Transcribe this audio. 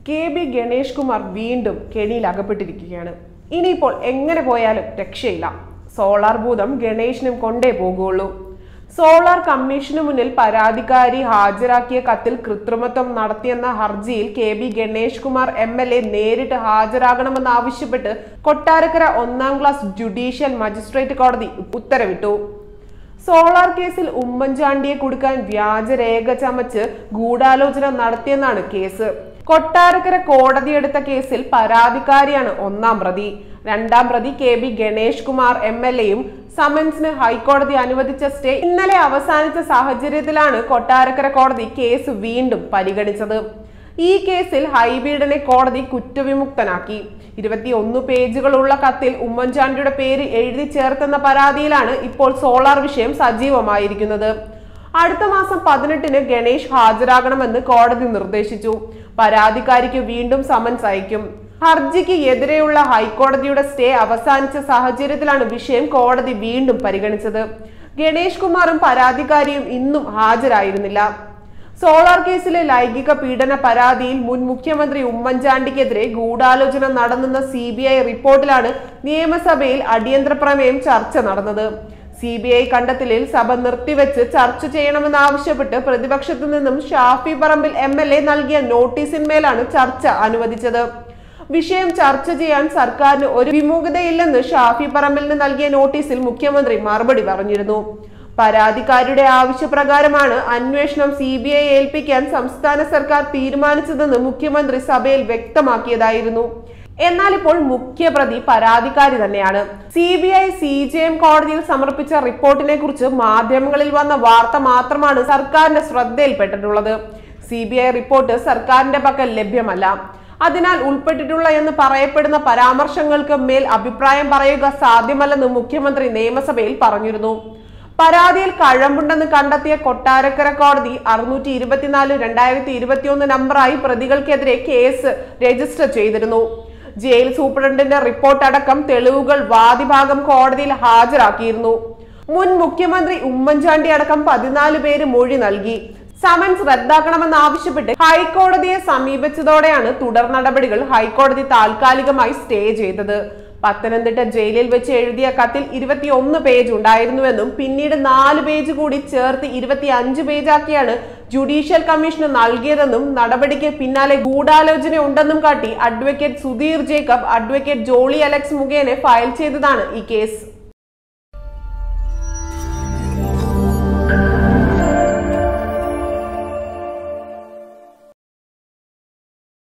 K B Ganesh Kumar വീണ്ടും കെണിയിൽ അകപ്പെട്ടിരിക്കുകയാണ് ഇനിയിപ്പോൾ എങ്ങനെ പോയാലും രക്ഷയില്ല സോളാർ ഭൂതം ഗണേഷിനും കൊണ്ടേ പോകുള്ളൂ സോളാർ കമ്മീഷന് മുന്നിൽ പരാതിക്കാരി ഹാജരാക്കിയ കത്തിൽ കൃത്രിമത്വം നടത്തിയെന്ന ഹർജിയിൽ K B Ganesh Kumar M L A നേരിട്ട് ഹാജരാകണമെന്നാവശ്യപ്പെട്ട് കൊട്ടാരക്കര ഒന്നാം ക്ലാസ് ജുഡീഷ്യൽ മജിസ്ട്രേറ്റ് കോടതി ഉത്തരവിട്ടു സോളാർ കേസിൽ ഉമ്മൻചാണ്ടിയെ കൊടുക്കാൻ വ്യാജരേഖ ചമച്ച് ഗൂഢാലോചന നടത്തിയെന്നാണ് കേസ് കൊട്ടാരക്കര കോടതിയെടുത്ത കേസിൽ പരാതിക്കാരിയാണ് ഒന്നാം പ്രതി രണ്ടാം പ്രതി K B Ganesh Kumar M L എയും സമൻസിന് ഹൈക്കോടതി അനുവദിച്ച സ്റ്റേ ഇന്നലെ അവസാനിച്ച സാഹചര്യത്തിലാണ് കൊട്ടാരക്കര കോടതി കേസ് വീണ്ടും പരിഗണിച്ചത് ഈ കേസിൽ ഹൈബീഡനെ കോടതി കുറ്റവിമുക്തനാക്കി ഇരുപത്തിയൊന്ന് പേജുകളുള്ള കത്തിൽ ഉമ്മൻചാണ്ടിയുടെ പേര് എഴുതി ചേർത്തെന്ന പരാതിയിലാണ് ഇപ്പോൾ സോളാർ വിഷയം സജീവമായിരിക്കുന്നത് അടുത്ത മാസം പതിനെട്ടിന് ഗണേഷ് ഹാജരാകണമെന്ന് കോടതി നിർദ്ദേശിച്ചു പരാതിക്കാരിക്ക് വീണ്ടും സമൻസ് അയക്കും ഹർജിക്ക് എതിരെയുള്ള ഹൈക്കോടതിയുടെ സ്റ്റേ അവസാനിച്ച സാഹചര്യത്തിലാണ് വിഷയം കോടതി വീണ്ടും പരിഗണിച്ചത് ഗണേഷ് കുമാറും പരാതിക്കാരിയും ഇന്നും ഹാജരായിരുന്നില്ല സോളാർ കേസിലെ ലൈംഗിക പീഡന പരാതിയിൽ മുൻ മുഖ്യമന്ത്രി ഉമ്മൻചാണ്ടിക്കെതിരെ ഗൂഢാലോചന നടന്നെന്ന സി ബി ഐ റിപ്പോർട്ടിലാണ് നിയമസഭയിൽ അടിയന്തര പ്രമേയം ചർച്ച നടന്നത് സി ബി ഐ കണ്ടെത്തലിൽ സഭ നിർത്തിവെച്ച് ചർച്ച ചെയ്യണമെന്നാവശ്യപ്പെട്ട് പ്രതിപക്ഷത്തു നിന്നും Shafi Parambil M L A നൽകിയ നോട്ടീസിന്മേലാണ് ചർച്ച അനുവദിച്ചത് വിഷയം ചർച്ച ചെയ്യാൻ സർക്കാരിന് ഒരു വിമുഖതയില്ലെന്ന് ഷാഫി പറമ്പിലിന് നൽകിയ നോട്ടീസിൽ മുഖ്യമന്ത്രി മറുപടി പറഞ്ഞിരുന്നു പരാതിക്കാരുടെ ആവശ്യപ്രകാരമാണ് അന്വേഷണം സി ബി ഐ ഏൽപ്പിക്കാൻ സംസ്ഥാന സർക്കാർ തീരുമാനിച്ചതെന്ന് മുഖ്യമന്ത്രി സഭയിൽ വ്യക്തമാക്കിയതായിരുന്നു എന്നാൽ ഇപ്പോൾ മുഖ്യപ്രതി പരാതിക്കാരി തന്നെയാണ് C B I C J M കോടതിയിൽ സമർപ്പിച്ച റിപ്പോർട്ടിനെ കുറിച്ച് മാധ്യമങ്ങളിൽ വന്ന വാർത്ത മാത്രമാണ് സർക്കാരിന്റെ ശ്രദ്ധയിൽപ്പെട്ടിട്ടുള്ളത് സി ബി ഐ റിപ്പോർട്ട് സർക്കാരിന്റെ പക്കൽ ലഭ്യമല്ല അതിനാൽ ഉൾപ്പെട്ടിട്ടുള്ള എന്ന് പറയപ്പെടുന്ന പരാമർശങ്ങൾക്ക് മേൽ അഭിപ്രായം പറയുക സാധ്യമല്ലെന്ന് മുഖ്യമന്ത്രി നിയമസഭയിൽ പറഞ്ഞിരുന്നു പരാതിയിൽ കഴമ്പുണ്ടെന്ന് കണ്ടെത്തിയ കൊട്ടാരക്കര കോടതി അറുന്നൂറ്റി ഇരുപത്തിനാല് രണ്ടായിരത്തി ഇരുപത്തിയൊന്ന് നമ്പറായി പ്രതികൾക്കെതിരെ കേസ് രജിസ്റ്റർ ചെയ്തിരുന്നു ജയിൽ സൂപ്രണ്ടിന്റെ റിപ്പോർട്ട് അടക്കം തെളിവുകൾ വാദിഭാഗം കോടതിയിൽ ഹാജരാക്കിയിരുന്നു മുൻ മുഖ്യമന്ത്രി ഉമ്മൻചാണ്ടി അടക്കം പതിനാല് പേര് മൊഴി നൽകി സമൻസ് റദ്ദാക്കണമെന്നാവശ്യപ്പെട്ട് ഹൈക്കോടതിയെ സമീപിച്ചതോടെയാണ് തുടർ നടപടികൾ ഹൈക്കോടതി താൽക്കാലികമായി സ്റ്റേ ചെയ്തത് പത്തനംതിട്ട ജയിലിൽ വെച്ച് എഴുതിയ കത്തിൽ ഇരുപത്തിയൊന്ന് പേജ് ഉണ്ടായിരുന്നുവെന്നും പിന്നീട് നാല് പേജ് കൂടി ചേർത്ത് ഇരുപത്തി അഞ്ച് പേജാക്കിയാണ് ജുഡീഷ്യൽ കമ്മീഷന് നൽകിയതെന്നും നടപടിക്ക് പിന്നാലെ ഗൂഢാലോചന ഉണ്ടെന്നും കാട്ടി advocate Sudheer Jacob advocate Jolly Alex മുഖേന ഫയൽ ചെയ്തതാണ് ഈ കേസ്